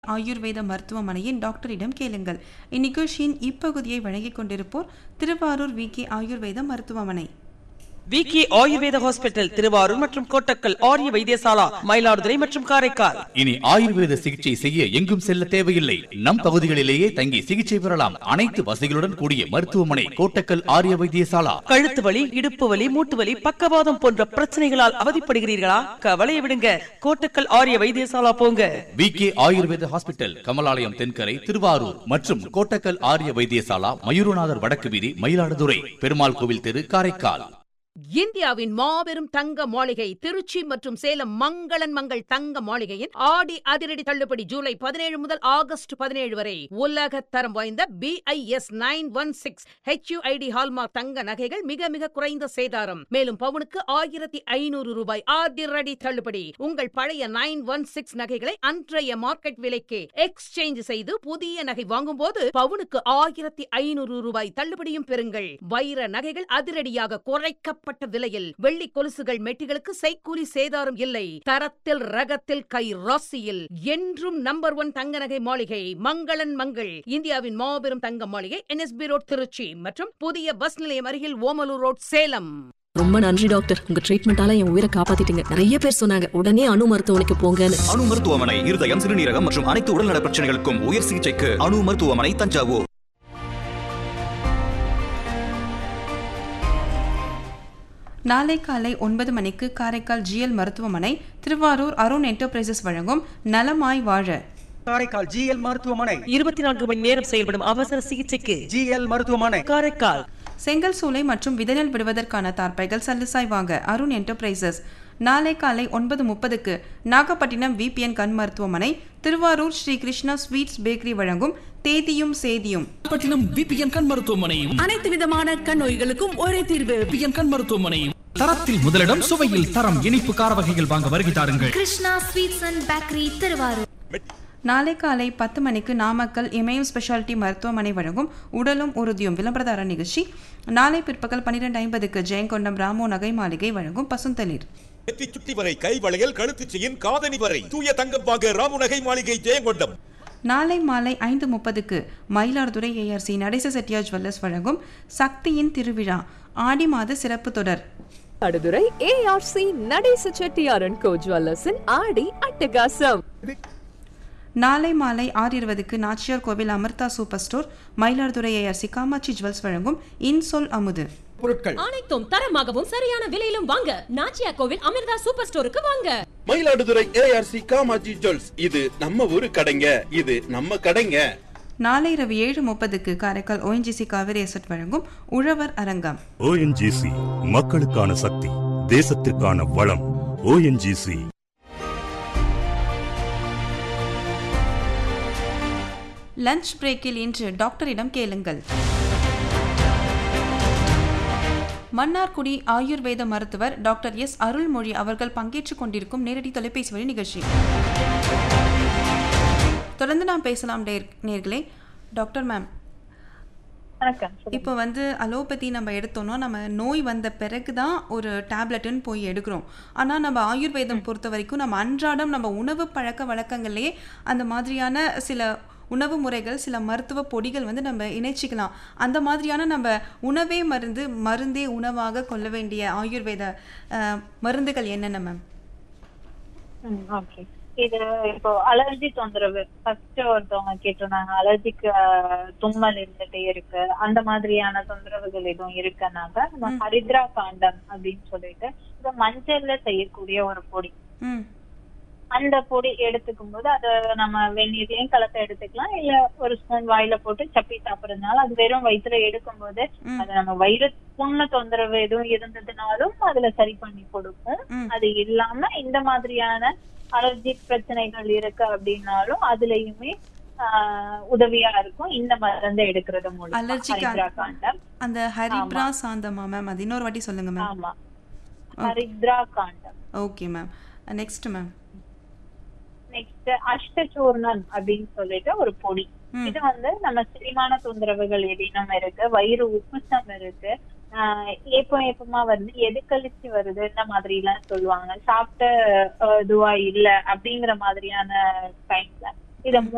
ஆயுர்வேத மருத்துவமனையின் டாக்டரிடம் கேளுங்கள் இந்நிகழ்ச்சியின் இப்பகுதியை வழங்கிக் கொண்டிருப்போர் திருவாரூர் வி கே ஆயுர்வேத மருத்துவமனை விகே ஆயுர்வேத ஹாஸ்பிட்டல் திருவாரூர் மற்றும் கோட்டக்கல் ஆரிய வைத்தியசாலா மயிலாடுதுறை மற்றும் காரைக்கால் இனி ஆயுர்வேத சிகிச்சை செய்ய எங்கும் செல்ல தேவையில்லை நம் பகுதிகளிலேயே தங்கி சிகிச்சை பெறலாம் அனைத்து வசதிகளுடன் கூடிய மருத்துவமனை கோட்டக்கல் ஆரிய வைத்தியசாலா கழுத்து வலி இடுப்பு வலி மூட்டு வலி பக்கவாதம் போன்ற பிரச்சனைகளால் அவதிப்படுகிறீர்களா கவலையை விடுங்க கோட்டக்கல் ஆரிய வைத்தியசாலா போங்க வி கே ஆயுர்வேத ஹாஸ்பிட்டல் கமலாலயம் தென்கரை திருவாரூர் மற்றும் கோட்டக்கல் ஆரிய வைத்தியசாலா மயூரநாதர் வடக்கு வீதி மயிலாடுதுறை பெருமாள் கோவில் தெரு காரைக்கால் இந்தியாவின் மாபெரும் தங்க மாளிகை திருச்சி மற்றும் சேலம் மங்களன் மங்கள் தங்க மாளிகையின் ஆடி அதிரடி தள்ளுபடி ஜூலை பதினேழு முதல் ஆகஸ்ட் பதினேழு வரை உலக தரம் வாய்ந்த BIS nine one six HUID hallmark தங்க நகைகள் மிக மிக குறைந்த சேதாரம் மேலும் பவுனுக்கு ஆயிரத்தி ஐநூறு ரூபாய் அதிரடி தள்ளுபடி உங்கள் பழைய நைன் ஒன் சிக்ஸ் நகைகளை அன்றைய மார்க்கெட் விலைக்கு எக்ஸ்சேஞ்ச் செய்து புதிய நகை வாங்கும்போது பவுனுக்கு ஆயிரத்தி ஐநூறு ரூபாய் தள்ளுபடியும் பெறுங்கள் வைர நகைகள் அதிரடியாக குறைக்கப்பட்ட விலையில் வெள்ளி கொலுசுகள் மெட்டிகளுக்கு செய்கூலி சேதாரம் இல்லை தரத்தில் ரகத்தில் கை ராசியில் என்றும் நம்பர் ஒன் தங்க நகை மாளிகை மங்களன் மங்கள் இந்தியாவின் மாபெரும் தங்க மாளிகை என்எஸ்பி ரோட் திருச்சி மற்றும் புதிய பஸ் நிலையம் அருகில் ஓமலூர் ரோட் சேலம் ரொம்ப நன்றி டாக்டர் உங்க ட்ரீட்மெண்டால என் உயிரை காப்பாத்திட்டீங்க நிறைய பேர் சொன்னாங்க உடனே அணு மருத்துவமனைக்கு போங்கன்னு அணு மருத்துவமனை இருதயம் சிறுநீரகம் மற்றும் அனைத்து உடல்நல பிரச்சனைகளுக்கும் உயர் சிகிச்சைக்கு அணு மருத்துவமனை தஞ்சாவூர் நாளை காலை ஒன்பது மணிக்கு காரைக்கால் ஜிஎல் மருத்துவமனை திருவாரூர் அருண் என்டர்பிரைசஸ் வழங்கும் நலமாய் வாழ காரைக்கால் ஜிஎல் மருத்துவமனை இருபத்தி நான்கு மணி நேரம் செயல்படும் அவசர சிகிச்சைக்கு ஜிஎல் மருத்துவமனை காரைக்கால் செங்கல் சூளை மற்றும் விதநெல் விடுவதற்கான தார்ப்பைகள் சல்லுசாய் வாங்க அருண் என்டர்பிரைசஸ் நாளை காலை ஒன்பது முப்பதுக்கு நாகப்பட்டினம் விபிஎன் கண் மருத்துவமனை திருவாரூர் ஸ்ரீ கிருஷ்ணா ஸ்வீட்ஸ் பேக்கரி வழங்கும் தேதியும் சேதியும் பட்டினம் விபிஎன் கண் மருத்துவமனையும் அனைத்து விதமான கண் நோய்களுக்கும் ஒரே தீர்வு விபிஎன் கண் மருத்துவமனையும் தரத்தில் முதலிடம் சுவையில் தரம் இனிப்பு கார வகைகள் வாங்க வருகை தாருங்கள் Krishna sweets and bakery Thiruvarur நாளை காலை பத்து மணிக்கு நாமக்கல் இமயம் ஸ்பெஷாலிட்டி மருத்துவமனை வழங்கும் உடலும் உறுதியும் விளம்பரதார நிகழ்ச்சி நாளை பிற்பகல் பன்னிரெண்டு ஐம்பதுக்கு ஜெயங்கொண்டம் ராமோ நகை மாளிகை வழங்கும் பசுந்தளிர் நெத்தி சுட்டி வரை கை வளையல் கழுத்து செயின் காதணி வரை தூய தங்கம் வாங்க ராமுநகை மாளிகை ஜெயங்கொண்டம் நாளை மாலை ஐந்து முப்பதுக்கு மயிலாடுதுறை ஏஆர்சி நடேச செட்டியா ஜுவல்லர்ஸ் வழங்கும் சக்தியின் திருவிழா ஆடி மாத சிறப்பு தொடர் அடுதுறை ஏஆர்சி நடேச செட்டியாரன் கோ ஜுவல்லர்ஸின் ஆடி அட்டகாசம் நாளை மாலை ஆறு இருபதுக்கு Nachiyar Koil Amirtha super store Mayiladuthurai ARC Kamakshi jewels வழங்கும் இன்சொல் அமுது பொருட்கள் அனைத்தும் தரமாகவும் சரியான விலையிலும் வாங்க நாச்சியா கோவில் அமிர்தா சூப்பர் ஸ்டோருக்கு வாங்க மயிலாடுதுறை ஏஆர்சி காமாஜி ஜுவல்ஸ் இது நம்ம ஊரு கடைங்க இது நம்ம கடைங்க நாளை இரவு ஏழு முப்பதுக்கு காரைக்கால் ஓஎன்ஜிசி காவிரி எசட் வழங்கும் உழவர் அரங்கம் ஓஎன்ஜிசி மக்களுக்கான சக்தி தேசத்திற்கான வளம் ஓஎன்ஜிசி லஞ்ச் பிரேக்கில் இன்று டாக்டரிடம் கேளுங்கள் மன்னார்குடி ஆயுர்வேத மருத்துவர் டாக்டர் எஸ் அருள்மொழி அவர்கள் பங்கேற்றுக் கொண்டிருக்கும் நேரடி தொலைபேசி வழி நிகழ்ச்சி தொடர்ந்து நாம் பேசலாம் டேர் நேர்களே டாக்டர் மேம் இப்போ வந்து அலோபதி நம்ம எடுத்தோம்னா நம்ம நோய் வந்த பிறகு தான் ஒரு டேப்லெட்டுன்னு போய் எடுக்கிறோம் ஆனால் நம்ம ஆயுர்வேதம் பொறுத்த வரைக்கும் நம்ம அன்றாடம் நம்ம உணவு பழக்க வழக்கங்கள்லேயே அந்த மாதிரியான சில உணவு முறைகள் சில மருத்துவ பொடிகள் வந்து நம்ம இணைச்சிக்கலாம் அந்த மாதிரியான நம்ம உணவே மருந்து மருந்தே உணவாக கொள்ள வேண்டிய ஆயுர்வேத அஹ், மருந்துகள் என்னென்ன மேம் ஓகே இது இப்போ அலர்ஜி தொந்தரவு ஃபர்ஸ்ட் ஒருத்தவங்க கேட்டிருந்தாங்க அலர்ஜிக்கு தும்மல் இருந்துட்டே இருக்கு அந்த மாதிரியான தொந்தரவுகள் எதுவும் இருக்குன்னாக்க நம்ம ஹரித்ரா காண்டம் அப்படின்னு சொல்லிட்டு இது மஞ்சள்ல செய்யக்கூடிய ஒரு பொடி ம் அந்த பொடி எடுத்துக்கும் போது அதை நம்ம வெந்நீர்லயும் கலக்க எடுத்துக்கலாம் இல்ல ஒரு ஸ்பூன் வாயில போட்டு சப்பி சாப்பிடுறதுனால அது வெறும் வயிற்றுல எடுக்கும்போது அது நம்ம வயிறு புண்ணு தொந்தரவு எதுவும் இருந்ததுனாலும் அதுல சரி பண்ணி கொடுக்கும் அது இல்லாம இந்த மாதிரியான அலர்ஜி பிரச்சனைகள் இருக்கு அப்படின்னாலும் அதுலயுமே ஆஹ் உதவியா இருக்கும் இந்த மருந்தை எடுக்கிறது மூலம் அலர்ஜிக்கு ஹரித்ரா காண்டம் அந்த ஹரிப்ரா சாந்தமா மேம் அது இன்னொரு வாட்டி சொல்லுங்க மேம் ஆமா ஹரித்ரா காண்டம் okay ma'am next ma'am next அஷ்டச்சூர்ணம் அப்படின்னு சொல்லிட்டு ஒரு பொடி இது வந்து நம்ம செரிமான தொந்தரவுகள் எதினும் இருக்கு வயிறு உப்புசம் இருக்கு ஆஹ் ஏப்பம் ஏப்பமா வந்து எதுக்கழிச்சு வருது இந்த மாதிரி எல்லாம் சொல்லுவாங்க சாப்பிட்ட அஹ், இதுவா இல்ல அப்படிங்கிற மாதிரியான டைம்ல இத